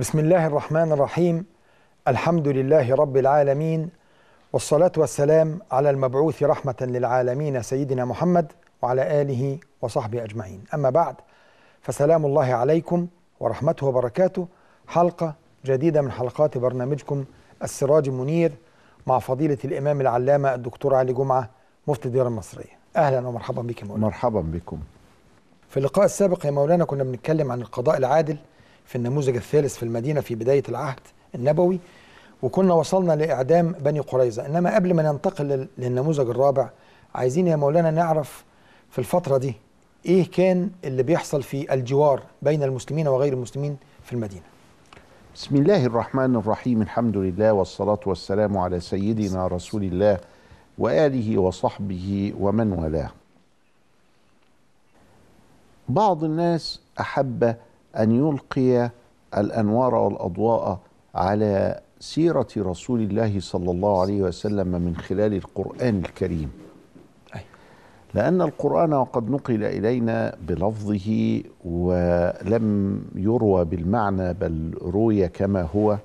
بسم الله الرحمن الرحيم الحمد لله رب العالمين والصلاة والسلام على المبعوث رحمة للعالمين سيدنا محمد وعلى آله وصحبه أجمعين أما بعد فسلام الله عليكم ورحمته وبركاته حلقة جديدة من حلقات برنامجكم السراج المنير مع فضيلة الإمام العلامة الدكتور علي جمعة مفتي الديار المصرية أهلا ومرحبا بك يا مولانا مرحبا بكم في اللقاء السابق يا مولانا كنا بنتكلم عن القضاء العادل في النموذج الثالث في المدينة في بداية العهد النبوي وكنا وصلنا لإعدام بني قريظة إنما قبل ما ننتقل لل- للنموذج الرابع عايزين يا مولانا نعرف في الفترة دي إيه كان اللي بيحصل في الجوار بين المسلمين وغير المسلمين في المدينة بسم الله الرحمن الرحيم الحمد لله والصلاة والسلام على سيدنا رسول الله وآله وصحبه ومن والاه بعض الناس أحب أن يلقي الأنوار والأضواء على سيرة رسول الله صلى الله عليه وسلم من خلال القرآن الكريم أي. لأن القرآن وقد نقل إلينا بلفظه ولم يروى بالمعنى بل روي كما هو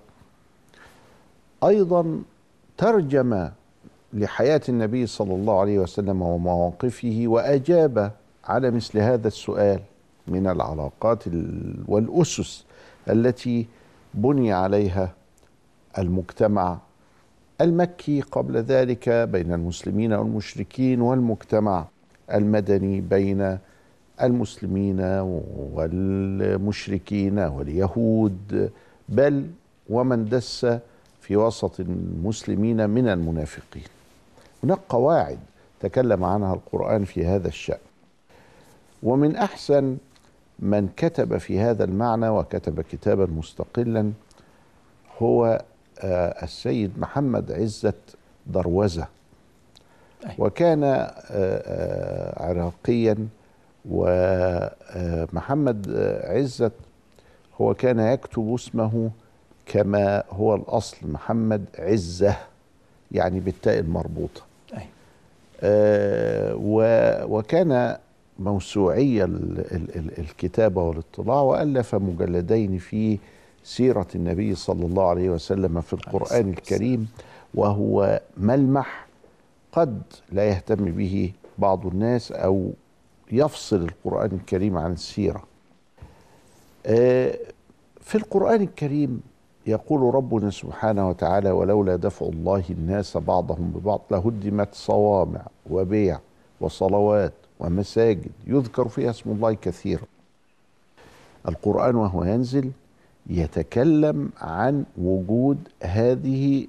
أيضا ترجم لحياة النبي صلى الله عليه وسلم ومواقفه وأجاب على مثل هذا السؤال من العلاقات ال- والأسس التي بني عليها المجتمع المكي قبل ذلك بين المسلمين والمشركين والمجتمع المدني بين المسلمين والمشركين واليهود بل ومن دس في وسط المسلمين من المنافقين هناك قواعد تكلم عنها القرآن في هذا الشأن ومن أحسن من كتب في هذا المعنى وكتب كتابا مستقلا هو آه، السيد محمد عزت دروزة أي. وكان آه، آه، عراقيا ومحمد عزت هو كان يكتب اسمه كما هو الأصل محمد عزة يعني بالتاء المربوطة أي. آه، و- وكان موسوعي ال- ال- ال- الكتابة والاطلاع وألف مجلدين في سيرة النبي صلى الله عليه وسلم في القرآن الكريم وهو ملمح قد لا يهتم به بعض الناس أو يفصل القرآن الكريم عن السيرة آه، في القرآن الكريم يقول ربنا سبحانه وتعالى ولولا دفع الله الناس بعضهم ببعض لهدمت صوامع وبيع وصلوات ومساجد يذكر فيها اسم الله كثيرا القرآن وهو ينزل يتكلم عن وجود هذه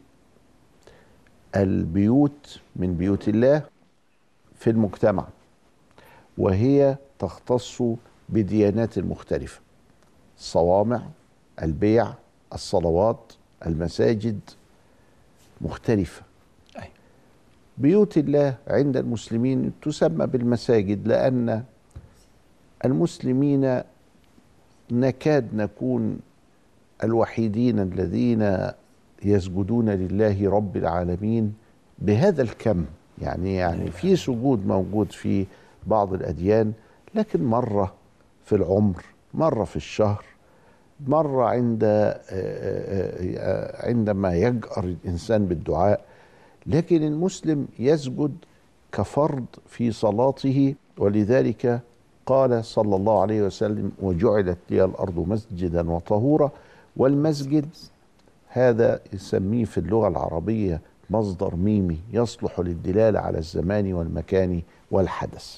البيوت من بيوت الله في المجتمع وهي تختص بديانات مختلفة الصوامع البيع الصلوات المساجد مختلفة أي. بيوت الله عند المسلمين تسمى بالمساجد لأن المسلمين نكاد نكون الوحيدين الذين يسجدون لله رب العالمين بهذا الكم يعني يعني في سجود موجود في بعض الأديان لكن مرة في العمر مرة في الشهر مرة عند آه، آه، آه، عندما يجأر الإنسان بالدعاء لكن المسلم يسجد كفرض في صلاته ولذلك قال صلى الله عليه وسلم وجعلت لي الأرض مسجدا وطهورا والمسجد هذا يسميه في اللغة العربية مصدر ميمي يصلح للدلالة على الزمان والمكان والحدث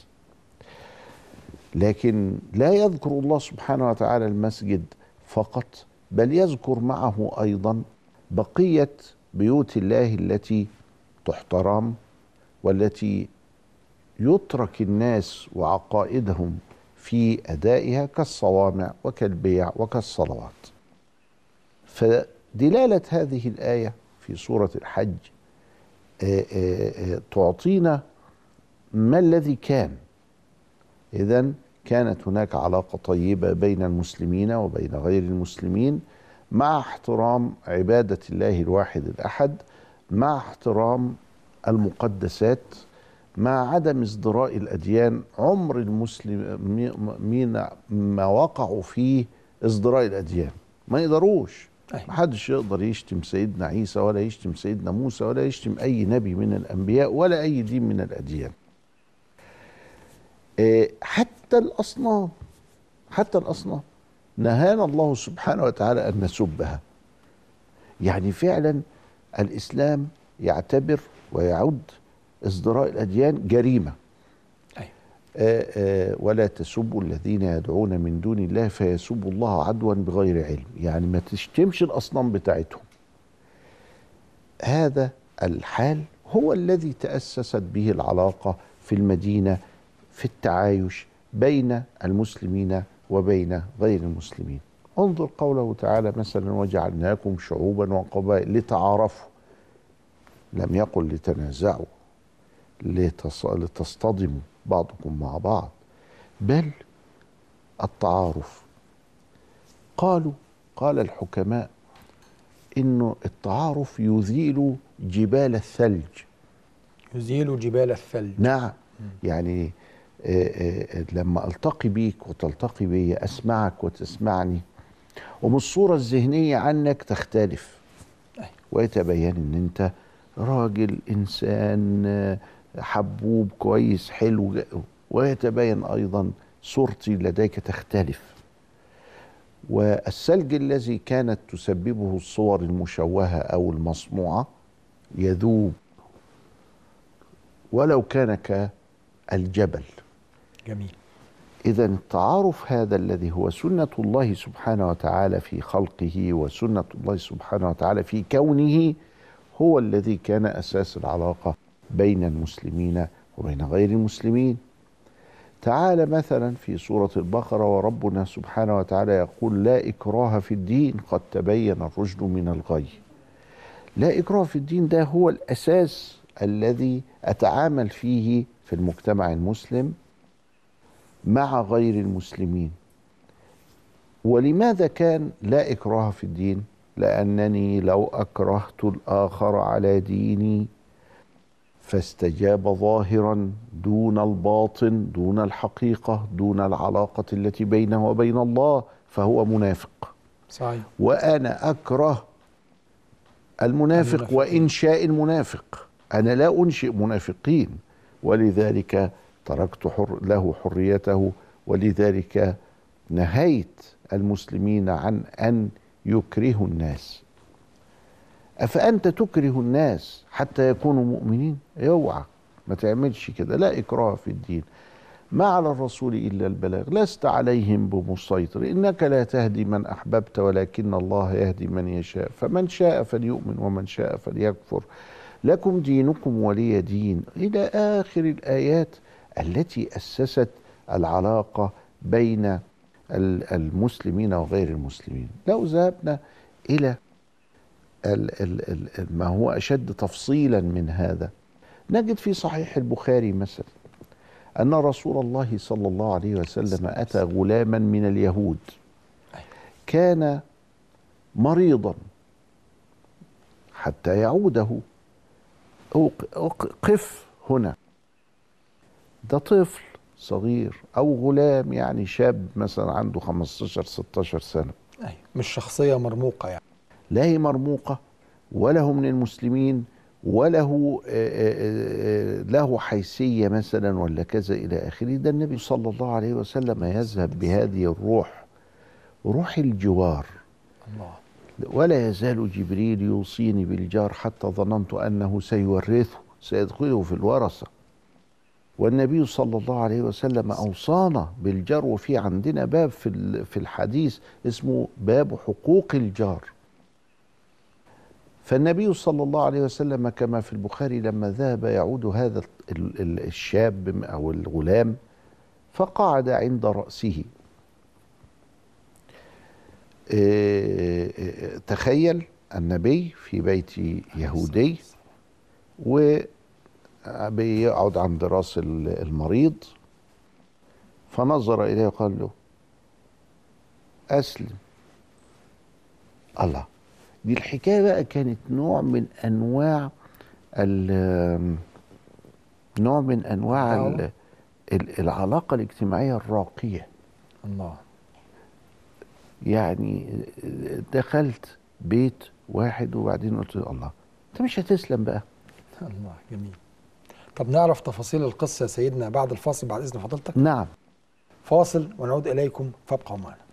لكن لا يذكر الله سبحانه وتعالى المسجد فقط بل يذكر معه ايضا بقيه بيوت الله التي تحترم والتي يترك الناس وعقائدهم في ادائها كالصوامع وكالبيع وكالصلوات فدلاله هذه الايه في سوره الحج آه، آه، آه، تعطينا ما الذي كان إذا كانت هناك علاقة طيبة بين المسلمين وبين غير المسلمين مع احترام عبادة الله الواحد الأحد مع احترام المقدسات مع عدم ازدراء الأديان عمر المسلمين ما وقعوا في ازدراء الأديان ما يقدروش أيوة. محدش يقدر يشتم سيدنا عيسى ولا يشتم سيدنا موسى ولا يشتم اي نبي من الانبياء ولا اي دين من الاديان آه، حتى الاصنام حتى الاصنام نهانا الله سبحانه وتعالى ان نسبها يعني فعلا الاسلام يعتبر ويعد ازدراء الاديان جريمه أيوة. آه، آه، ولا تسبوا الذين يدعون من دون الله فيسبوا الله عدوا بغير علم يعني ما تشتمش الاصنام بتاعتهم هذا الحال هو الذي تاسست به العلاقه في المدينه في التعايش بين المسلمين وبين غير المسلمين انظر قوله تعالى مثلا وجعلناكم شعوبا وقبائل لتعارفوا لم يقل لتنازعوا لتص... لتصطدموا بعضكم مع بعض بل التعارف قالوا قال الحكماء انه التعارف يزيل جبال الثلج يزيل جبال الثلج نعم يعني آه، آه، لما التقي بيك وتلتقي بي اسمعك وتسمعني ومن الصوره الذهنيه عنك تختلف أيوة. ويتبين ان انت راجل انسان آه، حبوب كويس حلو ويتبين ايضا صورتي لديك تختلف والثلج الذي كانت تسببه الصور المشوهه او المصنوعه يذوب ولو كان كالجبل جميل إذا التعارف هذا الذي هو سنة الله سبحانه وتعالى في خلقه وسنة الله سبحانه وتعالى في كونه هو الذي كان أساس العلاقة بين المسلمين وبين غير المسلمين تعالى مثلا في سورة البقرة وربنا سبحانه وتعالى يقول لا إكراه في الدين قد تبين الرشد من الغي لا إكراه في الدين ده هو الأساس الذي أتعامل فيه في المجتمع المسلم مع غير المسلمين ولماذا كان لا إكراه في الدين لأنني لو أكرهت الآخر على ديني فاستجاب ظاهرا دون الباطن دون الحقيقة دون العلاقة التي بينه وبين الله فهو منافق صحيح وأنا أكره المنافق المنافقين. وإنشاء المنافق أنا لا أنشئ منافقين ولذلك تركت حر له حريته ولذلك نهيت المسلمين عن أن يكرهوا الناس أفأنت تكره الناس حتى يكونوا مؤمنين اوعى ما تعملش كده لا إكراه في الدين ما على الرسول إلا البلاغ لست عليهم بمسيطر إنك لا تهدي من أحببت ولكن الله يهدي من يشاء فمن شاء فليؤمن ومن شاء فليكفر لكم دينكم ولي دين إلى آخر الآيات التي أسست العلاقة بين ال- المسلمين وغير المسلمين لو ذهبنا إلى ال ال ال ما هو أشد تفصيلا من هذا نجد في صحيح البخاري مثلا أن رسول الله صلى الله عليه وسلم أتى غلاما من اليهود كان مريضا حتى يعوده أوق- أوق- قف هنا ده طفل صغير أو غلام يعني شاب مثلا عنده 15 16 سنة أيوة. مش شخصية مرموقة يعني لا هي مرموقة ولا هو من المسلمين ولا هو آه، آه، آه، له حيثية مثلا ولا كذا إلى آخره ده النبي صلى الله عليه وسلم يذهب بهذه الروح روح الجوار الله ولا يزال جبريل يوصيني بالجار حتى ظننت أنه سيورثه سيدخله في الورثة والنبي صلى الله عليه وسلم أوصانا بالجار وفي عندنا باب في ال- في الحديث اسمه باب حقوق الجار فالنبي صلى الله عليه وسلم كما في البخاري لما ذهب يعود هذا ال- ال- الشاب أو الغلام فقعد عند رأسه إيه، إيه، تخيل النبي في بيت يهودي وبيقعد عند راس ال- المريض فنظر إليه وقال له أسلم الله دي الحكاية بقى كانت نوع من أنواع ال- نوع من أنواع ال- الدعوة. ال- العلاقة الاجتماعية الراقية الله يعني دخلت بيت واحد وبعدين قلت له الله انت مش هتسلم بقى الله جميل طب نعرف تفاصيل القصة يا سيدنا بعد الفاصل بعد إذن فضيلتك نعم فاصل ونعود إليكم فابقوا معنا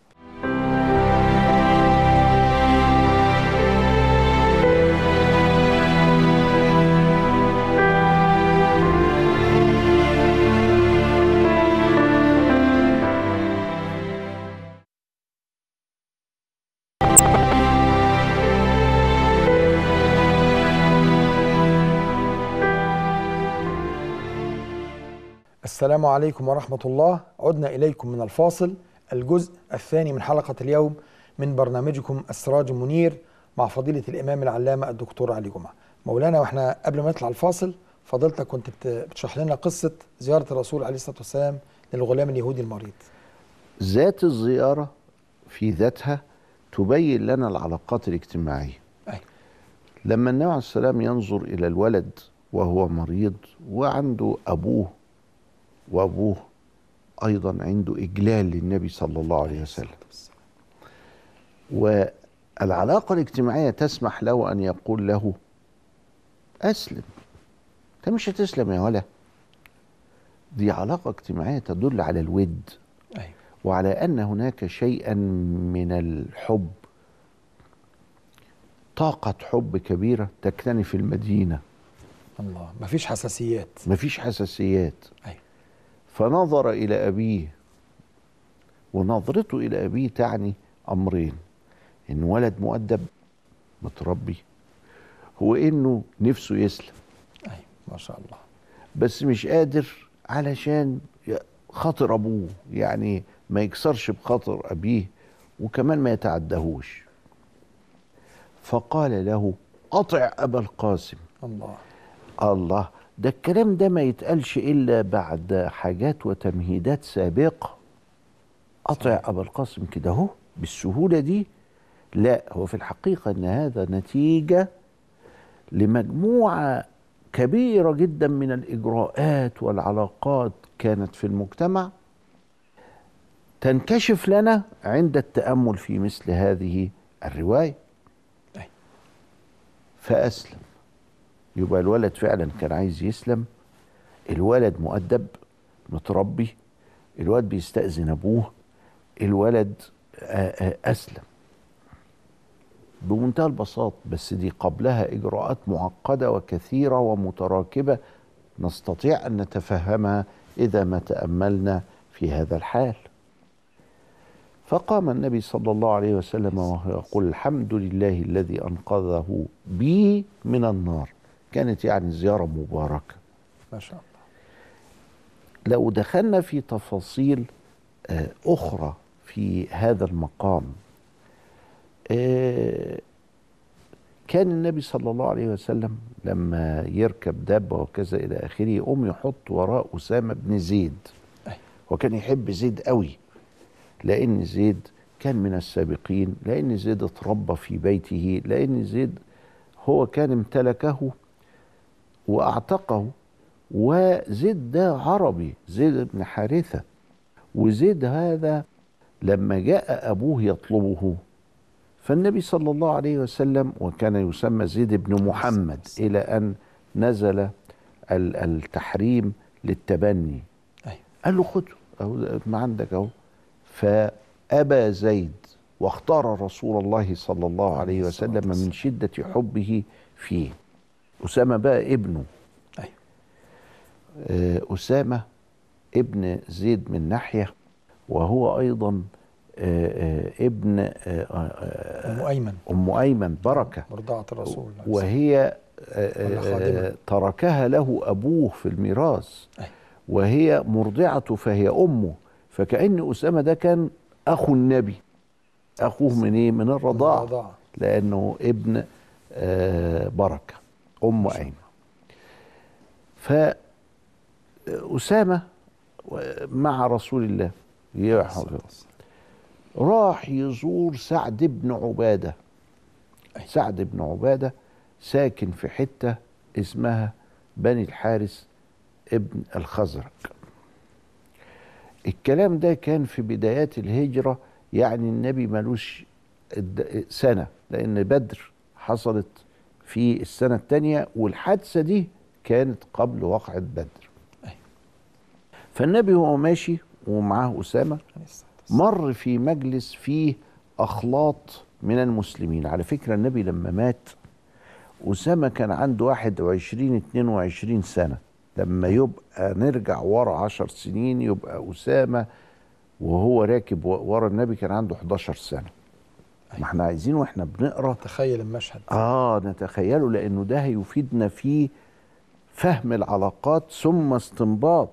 السلام عليكم ورحمة الله عدنا إليكم من الفاصل الجزء الثاني من حلقة اليوم من برنامجكم السراج المنير مع فضيلة الإمام العلامة الدكتور علي جمعة مولانا وإحنا قبل ما نطلع الفاصل فضيلتك كنت بت- بتشرح لنا قصة زيارة الرسول عليه الصلاة والسلام للغلام اليهودي المريض ذات الزيارة في ذاتها تبين لنا العلاقات الاجتماعية أي. لما النبي عليه السلام ينظر إلى الولد وهو مريض وعنده أبوه وأبوه أيضا عنده إجلال للنبي صلى الله عليه وسلم والعلاقة الاجتماعية تسمح له أن يقول له أسلم أنت مش هتسلم يا ولا دي علاقة اجتماعية تدل على الود أيوة. وعلى أن هناك شيئا من الحب طاقة حب كبيرة تكتني في المدينة الله مفيش حساسيات مفيش حساسيات أيوة. فنظر إلى أبيه ونظرته إلى أبيه تعني أمرين إن ولد مؤدب متربي هو إنه نفسه يسلم أيوة. ما شاء الله بس مش قادر علشان ي- خاطر أبوه يعني ما يكسرش بخاطر أبيه وكمان ما يتعدهوش فقال له أطع أبا القاسم الله الله ده الكلام ده ما يتقالش إلا بعد حاجات وتمهيدات سابقة أطع أبا القاسم كده أهو بالسهولة دي لا هو في الحقيقة أن هذا نتيجة لمجموعة كبيرة جدا من الإجراءات والعلاقات كانت في المجتمع تنكشف لنا عند التأمل في مثل هذه الرواية أي. فأسلم يبقى الولد فعلا كان عايز يسلم الولد مؤدب متربي الولد بيستأذن أبوه الولد آه، آه، أسلم بمنتهى البساطة بس دي قبلها إجراءات معقدة وكثيرة ومتراكبة نستطيع أن نتفهمها إذا ما تأملنا في هذا الحال فقام النبي صلى الله عليه وسلم وهو يقول الحمد لله الذي أنقذه بي من النار كانت يعني زيارة مباركة ما شاء الله لو دخلنا في تفاصيل آه، أخرى في هذا المقام آه، كان النبي صلى الله عليه وسلم لما يركب دابة وكذا إلى آخره يقوم يحط وراء أسامة بن زيد أي. وكان يحب زيد قوي لأن زيد كان من السابقين لأن زيد اتربى في بيته لأن زيد هو كان امتلكه وأعتقه وزيد ده عربي زيد بن حارثة وزيد هذا لما جاء أبوه يطلبه فالنبي صلى الله عليه وسلم وكان يسمى زيد بن محمد إلى أن نزل ال- التحريم للتبني أيوة. قال له خده أهو ما عندك أهو فأبى زيد واختار رسول الله صلى الله عليه وسلم من شدة حبه فيه أسامة بقى ابنه أيوة. آه، أسامة ابن زيد من ناحية وهو أيضا آه، آه، ابن آه، آه، أم أيمن أم أيمن بركة مرضعة الرسول وهي آه، ولا آه، خادمة. تركها له أبوه في الميراث أي. وهي مرضعته فهي أمه فكأن أسامة ده كان أخو النبي أخوه من إيه؟ من الرضاعة الرضاعة. لأنه ابن آه، بركة أم أيمن فأسامة مع رسول الله يا راح يزور سعد بن عبادة أي. سعد بن عبادة ساكن في حتة اسمها بني الحارس ابن الخزرج الكلام ده كان في بدايات الهجرة يعني النبي ملوش الد- سنة لأن بدر حصلت في السنة الثانية والحادثة دي كانت قبل وقعة بدر أيوة. فالنبي هو ماشي ومعاه أسامة عليه الصلاة والسلام. مر في مجلس فيه أخلاط من المسلمين على فكرة النبي لما مات أسامة كان عنده 21 22 سنة لما يبقى نرجع ورا 10 سنين يبقى أسامة وهو راكب و- ورا النبي كان عنده 11 سنة ما احنا عايزين واحنا بنقرا تخيل المشهد اه نتخيله لانه ده هيفيدنا في فهم العلاقات ثم استنباط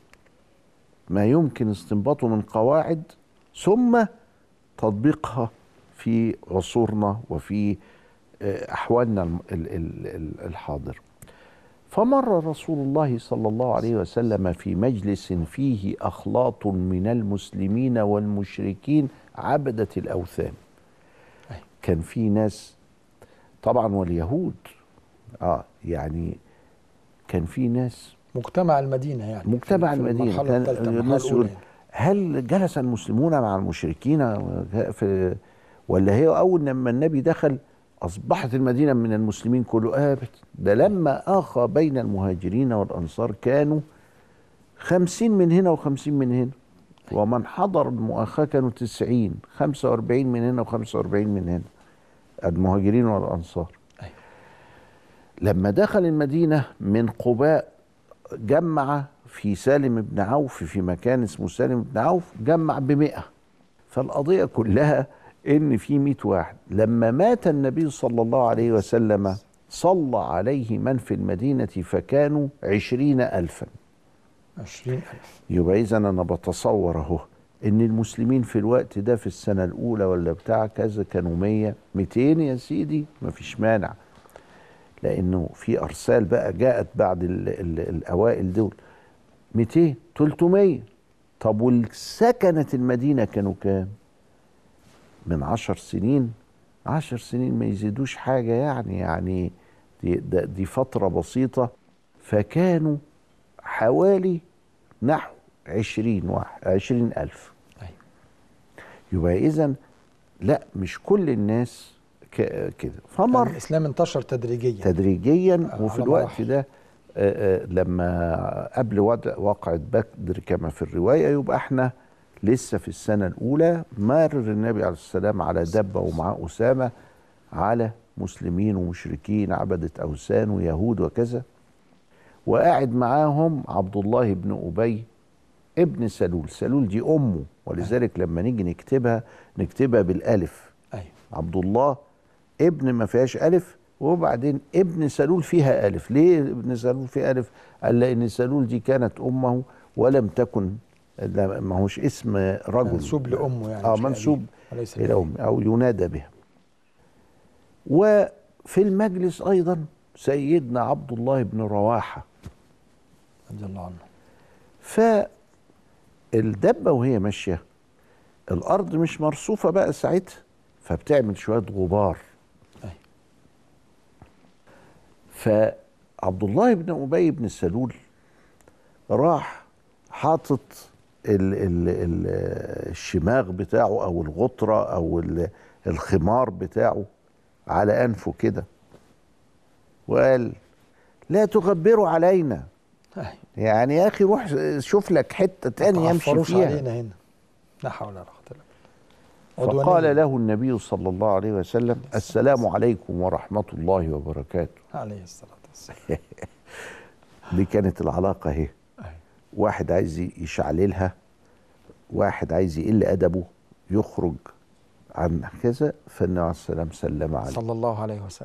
ما يمكن استنباطه من قواعد ثم تطبيقها في عصورنا وفي آه، احوالنا الم- ال- ال- ال- الحاضر فمر رسول الله صلى الله عليه وسلم في مجلس فيه اخلاط من المسلمين والمشركين عبده الاوثان كان في ناس طبعا واليهود اه يعني كان في ناس مجتمع المدينة يعني مجتمع في المدينة المرحلة كان الثالثة المرحلة الناس الأولى يقول يعني. هل جلس المسلمون مع المشركين في ولا هي أول لما النبي دخل أصبحت المدينة من المسلمين كله آبت ده لما آخى بين المهاجرين والأنصار كانوا خمسين من هنا وخمسين من هنا ومن حضر المؤاخاة كانوا تسعين خمسة وأربعين من هنا وخمسة وأربعين من هنا المهاجرين والأنصار أيوة. لما دخل المدينة من قباء جمع في سالم بن عوف في مكان اسمه سالم بن عوف جمع بمئة فالقضية كلها إن في مئة واحد لما مات النبي صلى الله عليه وسلم صلى عليه من في المدينة فكانوا عشرين ألفا عشرين ألف يبقى إذا أنا بتصور أهو إن المسلمين في الوقت ده في السنة الأولى ولا بتاع كذا كانوا مية ميتين يا سيدي مفيش مانع لأنه في أرسال بقى جاءت بعد ال ال الأوائل دول 200 300 طب والسكنة المدينة كانوا كام؟ من عشر سنين عشر سنين ما يزيدوش حاجة يعني يعني دي, ده- دي فترة بسيطة فكانوا حوالي نحو عشرين واحد عشرين ألف أيوة. يبقى إذا لا مش كل الناس ك- كده كان فمر الإسلام انتشر تدريجيا تدريجيا على وفي الوقت مراحل. ده آه، آه، لما قبل وضع واقعة بدر كما في الرواية يبقى احنا لسه في السنة الأولى مارر النبي عليه السلام على دبة ومعاه أسامة على مسلمين ومشركين عبدة أوثان ويهود وكذا وقاعد معاهم عبد الله بن أبي ابن سلول سلول دي أمه ولذلك لما نيجي نكتبها نكتبها بالألف أيوة. عبد الله ابن ما فيهاش ألف وبعدين ابن سلول فيها ألف ليه ابن سلول فيها ألف قال لأن سلول دي كانت أمه ولم تكن لا، ما هوش اسم رجل منسوب لأمه يعني اه مش منسوب لأبيه وليس إلى لأبيه. أمه أو ينادى بها وفي المجلس أيضا سيدنا عبد الله بن رواحة رضي الله عنه فالدبة وهي ماشية الأرض مش مرصوفة بقى ساعتها فبتعمل شوية غبار أيوة. فعبد الله بن أبي بن سلول راح حاطط ال ال ال الشماغ بتاعه أو الغطرة أو ال- الخمار بتاعه على أنفه كده وقال لا تغبروا علينا أيوة. يعني يا اخي روح شوف لك حته تاني يمشي تعفروش فيها علينا هنا لا حول ولا قوة إلا بالله فقال عدوانية. له النبي صلى الله عليه وسلم السلام عليكم ورحمه الله وبركاته عليه الصلاة والسلام دي كانت العلاقه اهي أيوة. واحد عايز يشعللها واحد عايز يقل ادبه يخرج عن كذا فالنبي عليه السلام سلم عليه صلى الله عليه وسلم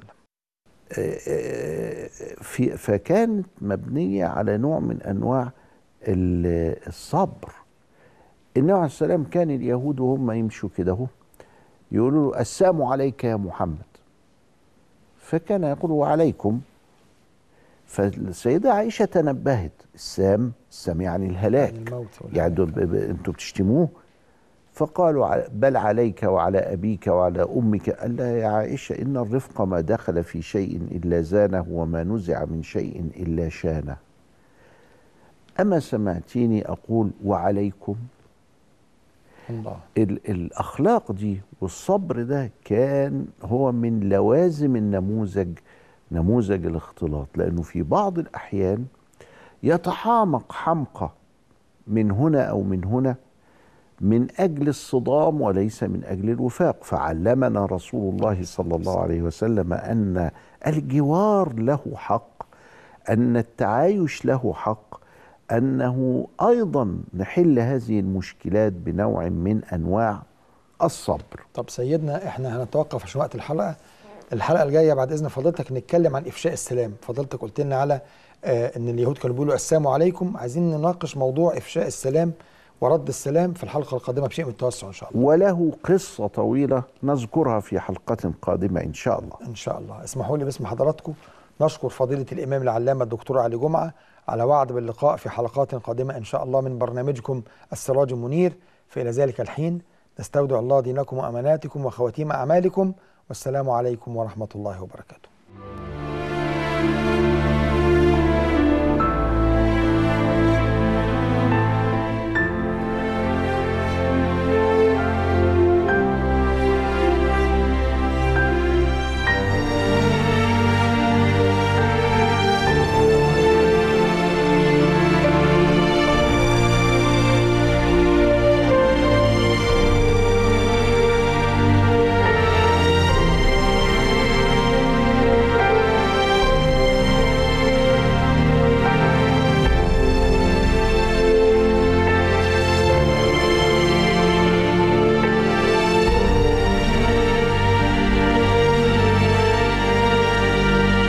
في فكانت مبنيه على نوع من انواع ال- الصبر النبي عليه السلام كان اليهود وهم يمشوا كده اهو يقولوا له السلام عليك يا محمد فكان يقول وعليكم فالسيدة عائشة تنبهت السام السام يعني الهلاك يعني الموت والهلاك. يعني دول ب- ب- انتوا بتشتموه فقالوا ع- بل عليك وعلى أبيك وعلى أمك قال لها يا عائشة إن الرفق ما دخل في شيء إلا زانه وما نزع من شيء إلا شانه أما سمعتيني أقول وعليكم الله ال الاخلاق دي والصبر ده كان هو من لوازم النموذج نموذج الاختلاط لانه في بعض الاحيان يتحامق حمقى من هنا او من هنا من اجل الصدام وليس من اجل الوفاق فعلمنا رسول الله صلى الله عليه وسلم ان الجوار له حق ان التعايش له حق انه ايضا نحل هذه المشكلات بنوع من انواع الصبر طب سيدنا احنا هنتوقف عشان وقت الحلقه الحلقه الجايه بعد اذن فضيلتك نتكلم عن افشاء السلام فضيلتك قلت لنا على آه ان اليهود كانوا بيقولوا السلام عليكم عايزين نناقش موضوع افشاء السلام ورد السلام في الحلقه القادمه بشيء من التوسع ان شاء الله وله قصه طويله نذكرها في حلقه قادمه ان شاء الله ان شاء الله اسمحوا لي باسم حضراتكم نشكر فضيله الامام العلامه الدكتور علي جمعه على وعد باللقاء في حلقات قادمه ان شاء الله من برنامجكم السراج المنير فالى ذلك الحين نستودع الله دينكم واماناتكم وخواتيم اعمالكم والسلام عليكم ورحمه الله وبركاته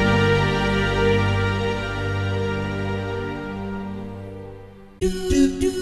do do do